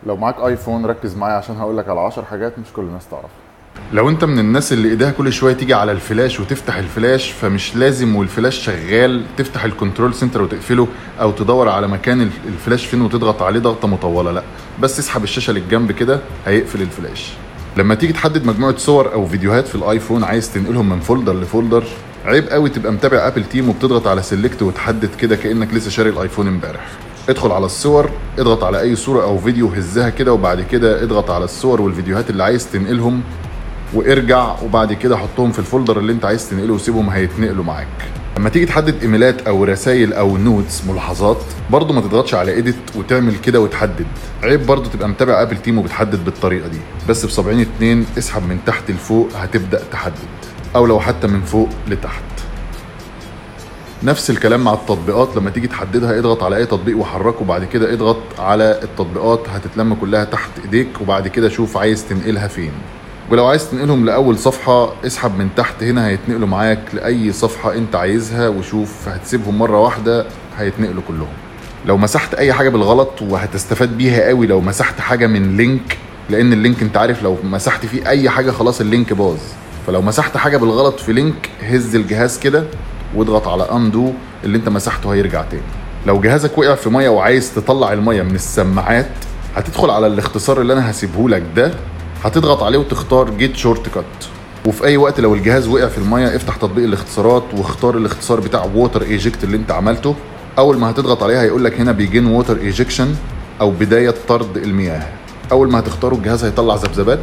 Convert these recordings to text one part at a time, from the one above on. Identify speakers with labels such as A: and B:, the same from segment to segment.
A: لو معاك ايفون ركز معايا عشان هقول لك على 10 حاجات مش كل الناس تعرفها لو انت من الناس اللي ايديها كل شويه تيجي على الفلاش وتفتح الفلاش فمش لازم والفلاش شغال تفتح الكنترول سنتر وتقفله او تدور على مكان الف- الفلاش فين وتضغط عليه ضغطه مطوله لا بس اسحب الشاشه للجنب كده هيقفل الفلاش لما تيجي تحدد مجموعه صور او فيديوهات في الايفون عايز تنقلهم من فولدر لفولدر عيب قوي تبقى متابع ابل تيم وبتضغط على سيلكت وتحدد كده كانك لسه شاري الايفون امبارح ادخل على الصور اضغط على اي صوره او فيديو هزها كده وبعد كده اضغط على الصور والفيديوهات اللي عايز تنقلهم وارجع وبعد كده حطهم في الفولدر اللي انت عايز تنقله وسيبهم هيتنقلوا معاك لما تيجي تحدد ايميلات او رسائل او نوتس ملاحظات برضه ما تضغطش على ايديت وتعمل كده وتحدد عيب برضه تبقى متابع ابل تيم وبتحدد بالطريقه دي بس بصبعين اتنين اسحب من تحت لفوق هتبدا تحدد او لو حتى من فوق لتحت نفس الكلام مع التطبيقات لما تيجي تحددها اضغط على اي تطبيق وحركه وبعد كده اضغط على التطبيقات هتتلم كلها تحت ايديك وبعد كده شوف عايز تنقلها فين ولو عايز تنقلهم لاول صفحه اسحب من تحت هنا هيتنقلوا معاك لاي صفحه انت عايزها وشوف هتسيبهم مره واحده هيتنقلوا كلهم لو مسحت اي حاجه بالغلط وهتستفاد بيها قوي لو مسحت حاجه من لينك لان اللينك انت عارف لو مسحت فيه اي حاجه خلاص اللينك باظ فلو مسحت حاجه بالغلط في لينك هز الجهاز كده واضغط على اندو اللي انت مسحته هيرجع تاني لو جهازك وقع في ميه وعايز تطلع الميه من السماعات هتدخل على الاختصار اللي انا هسيبه لك ده هتضغط عليه وتختار جيت شورت كات وفي اي وقت لو الجهاز وقع في الميه افتح تطبيق الاختصارات واختار الاختصار بتاع ووتر ايجكت اللي انت عملته اول ما هتضغط عليه هيقول لك هنا بيجين ووتر ايجكشن او بدايه طرد المياه اول ما هتختاره الجهاز هيطلع ذبذبات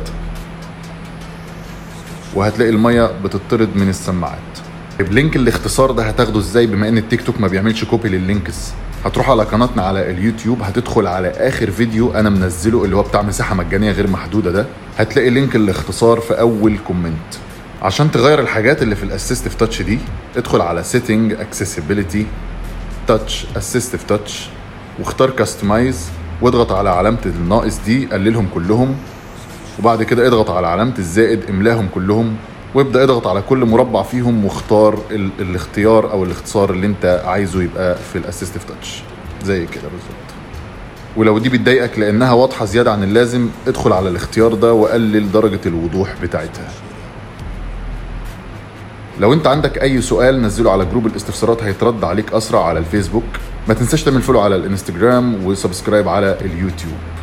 A: وهتلاقي الميه بتطرد من السماعات طيب لينك الاختصار ده هتاخده ازاي بما ان التيك توك ما بيعملش كوبي لللينكس هتروح على قناتنا على اليوتيوب هتدخل على اخر فيديو انا منزله اللي هو بتاع مساحه مجانيه غير محدوده ده هتلاقي لينك الاختصار في اول كومنت عشان تغير الحاجات اللي في الاسيستيف تاتش دي ادخل على سيتنج اكسسبيليتي تاتش اسيستيف تاتش واختار كاستمايز واضغط على علامه الناقص دي قللهم كلهم وبعد كده اضغط على علامة الزائد املاهم كلهم وابدا اضغط على كل مربع فيهم واختار ال- الاختيار او الاختصار اللي انت عايزه يبقى في الاسيستيف تاتش زي كده بالظبط ولو دي بتضايقك لانها واضحه زياده عن اللازم ادخل على الاختيار ده وقلل درجه الوضوح بتاعتها لو انت عندك اي سؤال نزله على جروب الاستفسارات هيترد عليك اسرع على الفيسبوك ما تنساش تعمل فولو على الانستجرام وسبسكرايب على اليوتيوب